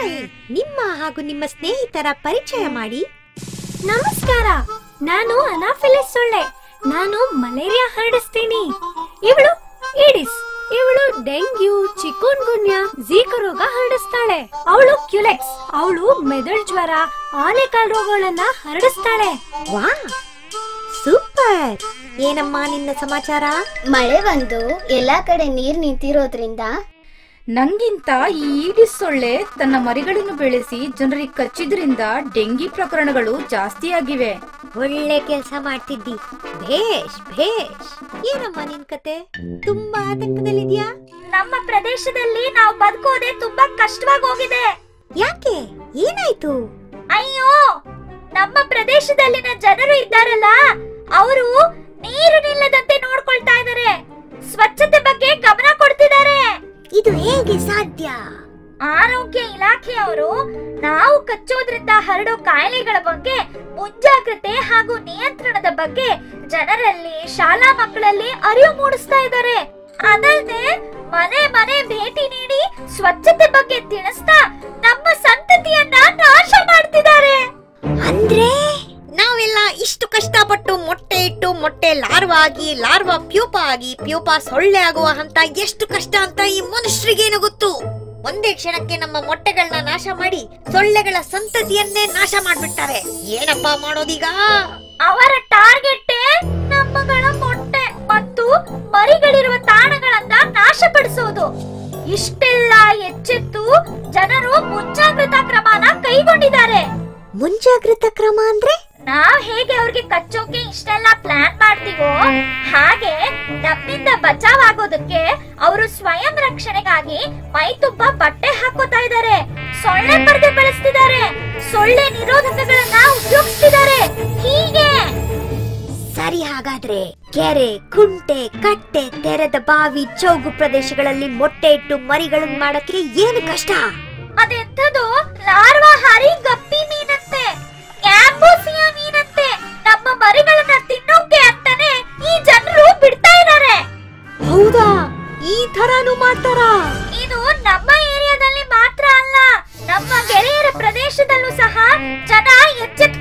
hi ನಿಮ್ಮ ಹಾಗೂ ನಿಮ್ಮ ಸ್ನೇಹಿತರ ಪರಿಚಯ ಮಾಡಿ ನಮಸ್ಕಾರ ನಾನು ಅನಾಫಿಲಿಸ್ ಸೊಳ್ಳೆ ನಾನು ಮಲೇರಿಯಾ ಹರಡಿಸ್ತೀನಿ ಇವಳು ಈಡಿಸ್ ಇವಳು ಡೆಂಗ್ಯೂ ಚಿಕುನ್ ಗುನ್ಯಾ ಝೀಕ ರೋಗ ಹರಡಿಸ್ತಾಳೆ ಅವಳು ಕ್ಯುಲೆಕ್ಸ್ ಅವಳು ಮೆದುಳು ಜ್ವರ ಆನೆಕಾಲ್ ರೋಗಗಳನ್ನ ಹರಡಿಸ್ತಾಳೆ ವಾ ಸೂಪರ್ ಏನಮ್ಮ ನಿನ್ನ ಸಮಾಚಾರ ಮಳೆ ಬಂದು ಎಲ್ಲಾ ಕಡೆ ನೀರ್ ನಿಂತಿರೋದ್ರಿಂದ ನಂಗಿಂತ ಈ ಈಡಿಸ್ ಸೊಳ್ಳೆ ತನ್ನ ಮರಿಗಳನ್ನು ಬೆಳೆಸಿ ಜನರಿಗೆ ಕಚ್ಚಿದ್ರಿಂದ ಡೆಂಗಿ ಪ್ರಕರಣಗಳು ಜಾಸ್ತಿ ಆಗಿವೆ ಒಳ್ಳೆ ಕೆಲಸ ಮಾಡ್ತಿದ್ದಿ ಭೇಷ್ ಭೇಷ್ ಏನಮ್ಮ ನಿನ್ ಕತೆ ತುಂಬಾ ಆತಂಕದಲ್ಲಿದ್ಯಾ ನಮ್ಮ ಪ್ರದೇಶದಲ್ಲಿ ನಾವು ಬದುಕೋದೆ ತುಂಬಾ ಕಷ್ಟವಾಗಿ ಹೋಗಿದೆ ಯಾಕೆ ಏನಾಯ್ತು ಅಯ್ಯೋ ನಮ್ಮ ಪ್ರದೇಶದಲ್ಲಿನ ಜನರು ಇದ್ದಾರಲ್ಲ ಅವರು ನೀರು ನಿಲ್ಲದಂತೆ ನೋಡ್ಕೊಳ್ತಾ ಇದ್ದಾರೆ ಸ್ವಚ್ಛತೆ ಬಗ್ಗೆ ಗಮನ ಕೊಡ್ತಿದ್ದಾರೆ ಇದು ಹೇಗೆ ಸಾಧ್ಯ ಆರೋಗ್ಯ ಇಲಾಖೆಯವರು ನಾವು ಕಚ್ಚೋದ್ರಿಂದ ಹರಡೋ ಕಾಯಿಲೆಗಳ ಬಗ್ಗೆ ಮುಂಜಾಗ್ರತೆ ಹಾಗೂ ನಿಯಂತ್ರಣದ ಬಗ್ಗೆ ಜನರಲ್ಲಿ ಶಾಲಾ ಮಕ್ಕಳಲ್ಲಿ ಅರಿವು ಮೂಡಿಸ್ತಾ ಇದ್ದಾರೆ ಅದಲ್ಲದೆ ಮನೆ ಮನೆ ಭೇಟಿ ನೀಡಿ ಸ್ವಚ್ಛತೆ ಬಗ್ಗೆ ತಿಳಿಸ್ತಾ ನಮ್ಮ ಸಂತತಿಯನ್ನ ನಾಶ ಮಾಡ್ತಿದ್ದಾರೆ ಅಂದ್ರೆ ನಾವೆಲ್ಲ ಇಷ್ಟು ಕಷ್ಟಪಟ್ಟು ಮೊಟ್ಟೆ ಇಟ್ಟು ಮೊಟ್ಟೆ ಲಾರ್ವಾ ಆಗಿ ಲಾರ್ವಾ ಪ್ಯೂಪ ಆಗಿ ಪ್ಯೂಪ ಸೊಳ್ಳೆ ಆಗುವ ಹಂತ ಎಷ್ಟು ಕಷ್ಟ ಅಂತ ಈ ಮನುಷ್ಯರಿಗೇನು ಗೊತ್ತು ಒಂದೇ ಕ್ಷಣಕ್ಕೆ ನಮ್ಮ ಮೊಟ್ಟೆಗಳನ್ನ ನಾಶ ಮಾಡಿ ಸೊಳ್ಳೆಗಳ ಸಂತತಿಯನ್ನೇ ನಾಶ ಮಾಡ್ಬಿಡ್ತಾರೆ ಏನಪ್ಪಾ ಮಾಡೋದೀಗ ಅವರ ಟಾರ್ಗೆಟ್ ನಮ್ಮಗಳ ಮೊಟ್ಟೆ ಮತ್ತು ಮರಿಗಳಿರುವ ತಾಣಗಳನ್ನ ನಾಶಪಡಿಸೋದು ಇಷ್ಟೆಲ್ಲ ಎಚ್ಚೆತ್ತು ಜನರು ಮುಂಜಾಗ್ರತಾ ಕ್ರಮನ ಕೈಗೊಂಡಿದ್ದಾರೆ ಮುಂಜಾಗ್ರತಾ ಕ್ರಮ ಅಂದ್ರೆ ನಾವ್ ಹೇಗೆ ಅವ್ರಿಗೆ ಕಚ್ಚೋಕೆ ಇಷ್ಟೆಲ್ಲ ಪ್ಲಾನ್ ಮಾಡ್ತೀವೋ ಹಾಗೆ ನಮ್ಮಿಂದ ಬಚಾವ್ ಆಗೋದಕ್ಕೆ ಅವರು ಸ್ವಯಂ ರಕ್ಷಣೆಗಾಗಿ ಮೈ ತುಂಬಾ ಬಟ್ಟೆ ಹಾಕೋತಾ ಇದ್ದಾರೆ ಸೊಳ್ಳೆ ಪರದೆ ಬಳಸ್ತಿದ್ದಾರೆ ಸೊಳ್ಳೆ ನಿರೋಧಕಗಳನ್ನ ಉಪಯೋಗಿಸ್ತಿದ್ದಾರೆ ಹೀಗೆ ಸರಿ ಹಾಗಾದ್ರೆ ಕೆರೆ ಕುಂಟೆ ಕಟ್ಟೆ ತೆರೆದ ಬಾವಿ ಚೌಗು ಪ್ರದೇಶಗಳಲ್ಲಿ ಮೊಟ್ಟೆ ಇಟ್ಟು ಮರಿಗಳನ್ನ ಮಾಡಕ್ಕೆ ಏನು ಕಷ್ಟ ಅದೆಂಥದು ಲಾರ್ವಾಹಾರಿ ಗಪ್ಪಿ ಮೀನಂತೆ ಕ್ಯಾಂಬೋಸಿಯಾ ಮೀನಂತೆ ನಮ್ಮ ಮರಿಗಳನ್ನ ತಿನ್ನೋಕೆ ಅಂತಾನೆ ಈ ಜನರು ಬಿಡ್ತಾ ಇದ್ದಾರೆ ಹೌದಾ ಈ ತರಾನು ಮಾಡ್ತಾರಾ ಇದು ನಮ್ಮ ಏರಿಯಾದಲ್ಲಿ ಮಾತ್ರ ಅಲ್ಲ ನಮ್ಮ ಗೆಳೆಯರ ಪ್ರದೇಶದಲ್ಲೂ ಸಹ ಜನ ಎಚ್ಚೆತ್ತು